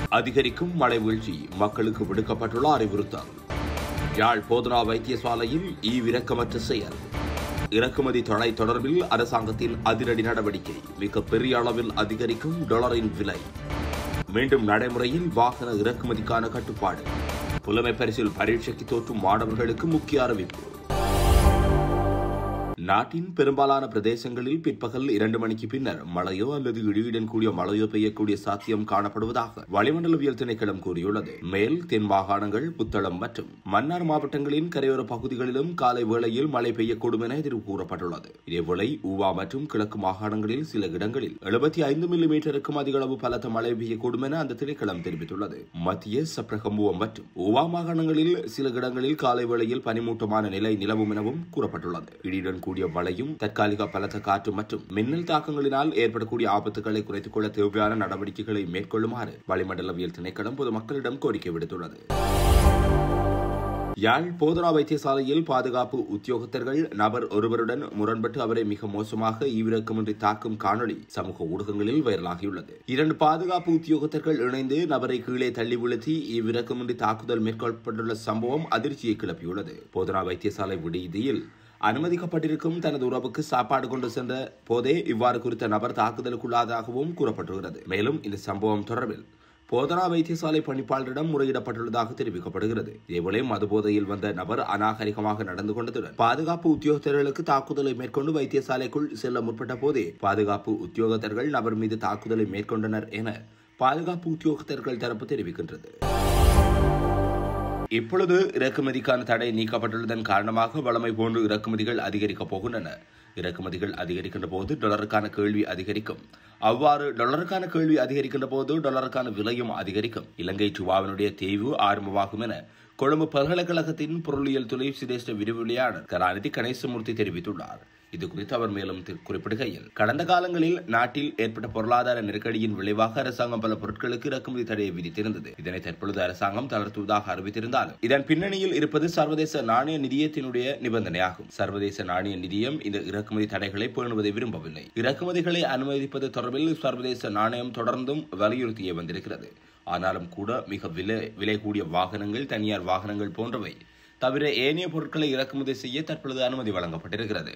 அதிகரிக்கும் மழை வீழ்ச்சி மக்களுக்கு விடுக்கப்பட்டுள்ள அறிவுறுத்தல் யாழ் போதனா வைத்தியசாலையில் ஈவிரக்கமற்ற செயல் இறக்குமதி தடை தொடர்பில் அரசாங்கத்தின் அதிரடி நடவடிக்கை மிக பெரிய அளவில் அதிகரிக்கும் டாலரின் விலை மீண்டும் நடைமுறையில் வாகன இறக்குமதிக்கான கட்டுப்பாடு புலமை பரிசில் பரீட்சைக்கு தோற்றும் மாணவர்களுக்கு முக்கிய அறிவிப்பு நாட்டின் பெரும்பாலான பிரதேசங்களில் பிற்பகல் இரண்டு மணிக்கு பின்னர் மழையோ அல்லது இடியுடன் கூடிய மழையோ பெய்யக்கூடிய சாத்தியம் காணப்படுவதாக வளிமண்டலவியல் திணைக்களம் கூறியுள்ளது மேல் தென் மாகாணங்கள் புத்தளம் மற்றும் மன்னார் மாவட்டங்களின் கரையோர பகுதிகளிலும் காலை வேளையில் மழை பெய்யக்கூடும் என எதிர்வு கூறப்பட்டுள்ளது இதேவேளை ஊவா மற்றும் கிழக்கு மாகாணங்களில் சில இடங்களில் எழுபத்தி ஐந்து மில்லிமீட்டருக்கும் அதிக அளவு பலத்த மழை பெய்யக்கூடும் என அந்த திணைக்களம் தெரிவித்துள்ளது மத்திய சப்ரகம்புவம் மற்றும் ஊவா மாகாணங்களில் சில இடங்களில் காலை வேளையில் பனிமூட்டமான நிலை நிலவும் எனவும் கூறப்பட்டுள்ளது இடியுடன் கூடிய மழையும் தற்காலிக பலத்த காற்று மற்றும் மின்னல் தாக்கங்களினால் ஏற்படக்கூடிய ஆபத்துகளை குறைத்துக் கொள்ள தேவையான நடவடிக்கைகளை மேற்கொள்ளுமாறு வளிமண்டலவியல் திணைக்களம் பொதுமக்களிடம் கோரிக்கை விடுத்துள்ளது யாழ் போதனா வைத்தியசாலையில் பாதுகாப்பு உத்தியோகத்தர்கள் நபர் ஒருவருடன் முரண்பட்டு அவரை மிக மோசமாக ஈவிரக்கமின்றி தாக்கும் காணொளி சமூக ஊடகங்களில் வைரலாகியுள்ளது இரண்டு பாதுகாப்பு உத்தியோகத்தர்கள் இணைந்து நபரை கீழே தள்ளி வீழ்த்தி ஈவிரக்கமின்றி தாக்குதல் மேற்கொள்ளப்பட்டுள்ள சம்பவம் அதிர்ச்சியை கிளப்பியுள்ளது போதனா வைத்தியசாலை விடுதியில் அனுமதிக்கப்பட்டிருக்கும் தனது உறவுக்கு சாப்பாடு கொண்டு சென்ற போதே இவ்வாறு குறித்த நபர் தாக்குதலுக்குள்ளாதாகவும் கூறப்பட்டுள்ளது மேலும் இந்த சம்பவம் தொடர்பில் போதனா வைத்தியசாலை பணிப்பாளரிடம் முறையிடப்பட்டுள்ளதாக தெரிவிக்கப்படுகிறது இதேவேளை மதுபோதையில் வந்த நபர் அநாகரிகமாக நடந்து கொண்டதுடன் பாதுகாப்பு உத்தியோகத்தர்களுக்கு தாக்குதலை மேற்கொண்டு வைத்தியசாலைக்குள் செல்ல முற்பட்ட போதே பாதுகாப்பு உத்தியோகத்தர்கள் நபர் மீது தாக்குதலை மேற்கொண்டனர் என பாதுகாப்பு உத்தியோகத்தர்கள் தரப்பு தெரிவிக்கின்றது இப்பொழுது இறக்குமதிக்கான தடை நீக்கப்பட்டுள்ளதன் காரணமாக வளமை போன்று இறக்குமதிகள் அதிகரிக்கப் போகின்றன இறக்குமதிகள் அதிகரிக்கின்ற போது டாலருக்கான கேள்வி அதிகரிக்கும் அவ்வாறு டாலருக்கான கேள்வி அதிகரிக்கின்ற போது டாலருக்கான விலையும் அதிகரிக்கும் இலங்கை டுவாவினுடைய தேய்வு ஆரம்பமாகும் என கொழும்பு பல்கலைக்கழகத்தின் பொருளியல் துறை சிரேஷ்ட விரிவுரையாளர் கலாநிதி கணேசமூர்த்தி தெரிவித்துள்ளார் இது குறித்து அவர் மேலும் தி- குறிப்பிடுகையில் கடந்த காலங்களில் நாட்டில் ஏற்பட்ட பொருளாதார நெருக்கடியின் விளைவாக அரசாங்கம் பல பொருட்களுக்கு இறக்குமதி தடையை விதித்திருந்தது இதனை தற்பொழுது அரசாங்கம் தளர்த்துவதாக அறிவித்திருந்தாலும் இதன் பின்னணியில் இருப்பது சர்வதேச நாணய நிதியத்தினுடைய நிபந்தனையாகும் சர்வதேச நாணய நிதியம் இந்த இறக்குமதி தடைகளை பேணுவதை விரும்பவில்லை இறக்குமதிகளை அனுமதிப்பது தொடர்பில் சர்வதேச நாணயம் தொடர்ந்தும் வலியுறுத்தியே வந்திருக்கிறது ஆனாலும் கூட மிக விலை விலை கூடிய வாகனங்கள் தனியார் வாகனங்கள் போன்றவை தவிர ஏனைய பொருட்களை இறக்குமதி செய்ய தற்பொழுது அனுமதி வழங்கப்பட்டிருக்கிறது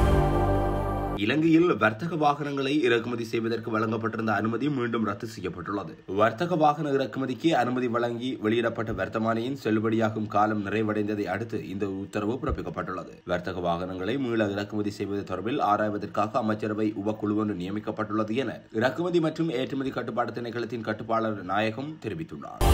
இலங்கையில் வர்த்தக வாகனங்களை இறக்குமதி செய்வதற்கு வழங்கப்பட்டிருந்த அனுமதி மீண்டும் ரத்து செய்யப்பட்டுள்ளது வர்த்தக வாகன இறக்குமதிக்கு அனுமதி வழங்கி வெளியிடப்பட்ட வர்த்தமானியின் செல்லுபடியாகும் காலம் நிறைவடைந்ததை அடுத்து இந்த உத்தரவு பிறப்பிக்கப்பட்டுள்ளது வர்த்தக வாகனங்களை மீள இறக்குமதி செய்வது தொடர்பில் ஆராய்வதற்காக அமைச்சரவை உபக்குழு ஒன்று நியமிக்கப்பட்டுள்ளது என இறக்குமதி மற்றும் ஏற்றுமதி கட்டுப்பாடு திணைக்களத்தின் கட்டுப்பாளர் நாயகம் தெரிவித்துள்ளார்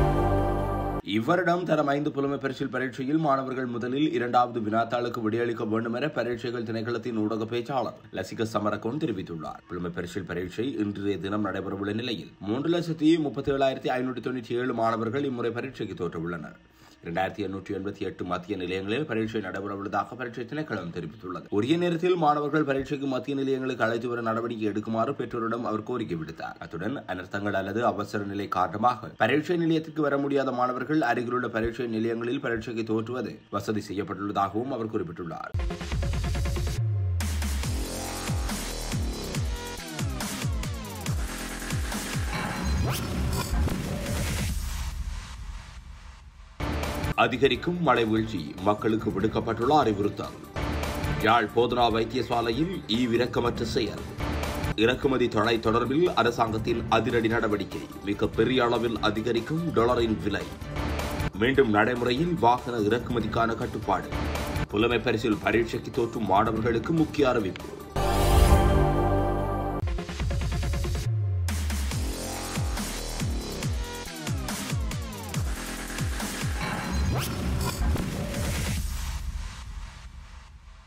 இவ்வருடம் தரம் ஐந்து புலமை பரிசில் பரீட்சையில் மாணவர்கள் முதலில் இரண்டாவது வினாத்தாளுக்கு விடையளிக்க வேண்டும் என பரீட்சைகள் திணைக்களத்தின் ஊடக பேச்சாளர் லசிக சமரகோன் தெரிவித்துள்ளார் புலமை பரிசில் பரீட்சை இன்றைய தினம் நடைபெறவுள்ள நிலையில் மூன்று லட்சத்தி முப்பத்தி ஏழாயிரத்தி ஐநூற்றி தொண்ணூற்றி ஏழு மாணவர்கள் இம்முறை பரீட்சைக்கு தோற்றவுள்ளனர் இரண்டாயிரத்தி எண்ணூற்றி எண்பத்தி எட்டு மத்திய நிலையங்களில் பரீட்சை நடைபெறவுள்ளதாக பரீட்சை திணைக்களம் தெரிவித்துள்ளது உரிய நேரத்தில் மாணவர்கள் பரீட்சைக்கு மத்திய நிலையங்களுக்கு அழைத்து வர நடவடிக்கை எடுக்குமாறு பெற்றோரிடம் அவர் கோரிக்கை விடுத்தார் அத்துடன் அனர்த்தங்கள் அல்லது அவசர நிலை காரணமாக பரீட்சை நிலையத்திற்கு வர முடியாத மாணவர்கள் அருகிலுள்ள பரீட்சை நிலையங்களில் பரீட்சைக்கு தோற்றுவது வசதி செய்யப்பட்டுள்ளதாகவும் அவர் குறிப்பிட்டுள்ளார் அதிகரிக்கும் மழை வீழ்ச்சி மக்களுக்கு விடுக்கப்பட்டுள்ள அறிவுறுத்தல் யாழ் போதனா வைத்தியசாலையில் ஈவிரக்கமற்ற செயல் இறக்குமதி தடை தொடர்பில் அரசாங்கத்தின் அதிரடி நடவடிக்கை மிக பெரிய அளவில் அதிகரிக்கும் டாலரின் விலை மீண்டும் நடைமுறையில் வாகன இறக்குமதிக்கான கட்டுப்பாடு புலமை பரிசில் பரீட்சைக்கு தோற்றும் மாணவர்களுக்கு முக்கிய அறிவிப்பு